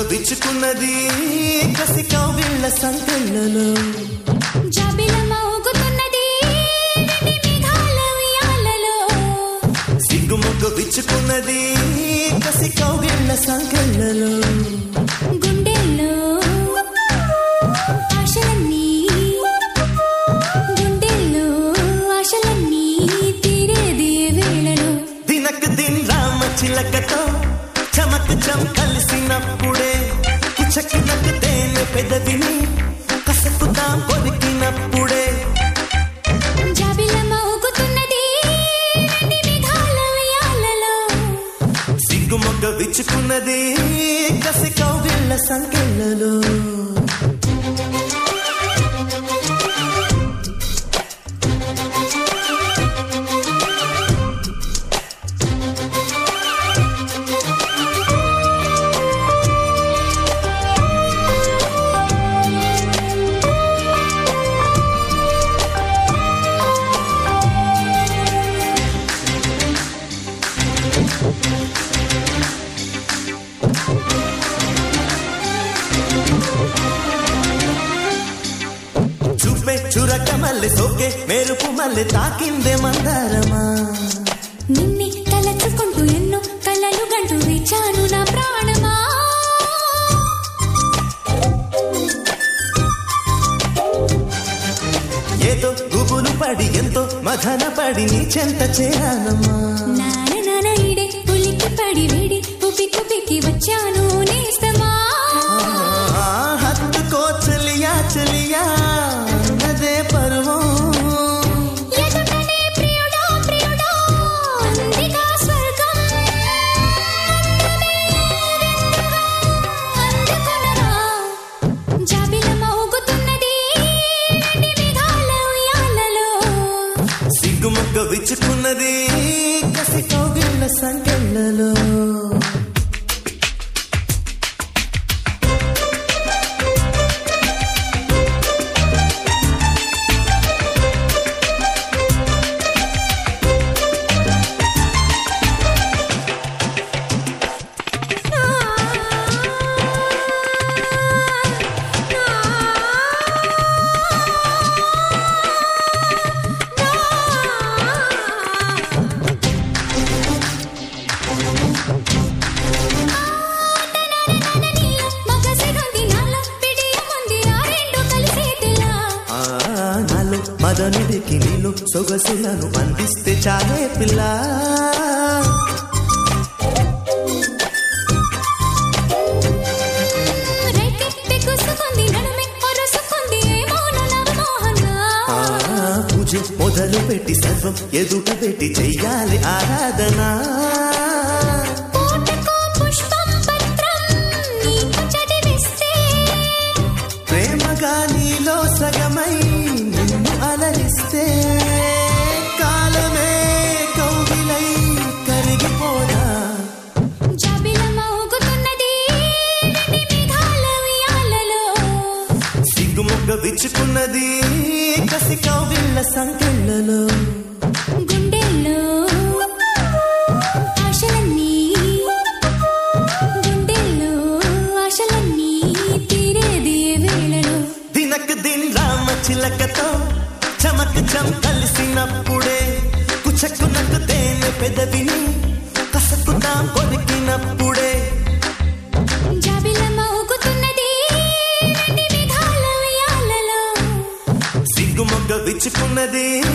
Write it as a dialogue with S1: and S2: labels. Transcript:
S1: విచ్చుకున్నది కసి కౌగిళ్ళ సంకెళ్ళలో
S2: జాబిలమ్మ ఊగుతున్నది వెండి మేఘాల ఉయ్యాలలో
S1: సిగ్గుముగ్గ విచ్చుకున్నది కసి కౌగిళ్ళ సంకెళ్ళలో
S2: గుండెల్లో ఆశలన్నీ గుండెల్లో ఆశలన్నీ తీరేది వేళలో
S1: దినక్ దిన్ రామ చిలకతో చమక్ చం కలిసినప్పుడే కుచకినకు తేనె పెదవిని కసకుతాం కొరికినప్పుడే
S2: జాబిలమ్మ ఊగుతున్నది వెండి మేఘాల ఉయ్యాలలో
S1: సిగ్గుమొగ్గ విచ్చుకున్నది కసి కౌగిళ్ళ సంకెళ్ళలో చూపే చురక మల్లె సోకే మెరుపు మల్లె తాకిందే మందారమా
S2: నిన్నే తలచుకుంటూ ఎన్నో కలలు గంటూ ఇచ్చాను నా ప్రాణమా
S1: ఏదో గుబులు పడి ఎంతో మథన పడి నీ చెంత చేరానమ్మా
S2: నాన నాన ఇడే ఉలికి పడి వేడి ఉపి కుపికి వచ్చాను నేస్తమా
S1: ఆ, హత్తుకో చలియా చలియా అదే పరువం
S2: ఎదుటనే ప్రియుడా ప్రియుడా అందిగా స్వర్గం అందుకొనరా జాబిలమ్మ ఊగుతున్నది వెండి మేఘాల ఉయ్యాలలో
S1: సిగ్గుముగ్గ విచ్చుకున్నది కసి కౌగిళ్ళ సంకెళ్ళలో ఆ, నాలో మదనుడికి నీళ్ళు సొగసులను అందిస్తే చాలే పిల్ల ఆ, పూజ మొదలు పెట్టి సర్వం ఎదుట పెట్టి చెయ్యాలి ఆరాధన ప్రేమగా నీలో సగమై నిన్ను అలరిస్తే కాలమే కౌగిలై కరిగిపోదా సిగ్గుముగ్గ విచ్చుకున్నది కసి కౌగిళ్ళ సంకెళ్ళలో
S2: గుండెల్లో ఆశలన్నీ గుండెల్లో ఆశలన్నీ తీరేది వేళలో
S1: దినక్ దిన్ రామ చిలకతో చమక్ చం కలిసినప్పుడే కుచకునకు తేనె పెదవిని కసకుతాం కొరికినప్పుడే
S2: జాబిలమ్మ ఊగుతున్నది వెండి మేఘాల ఉయ్యాలలో
S1: సిగ్గుమొగ్గ విచ్చుకున్నది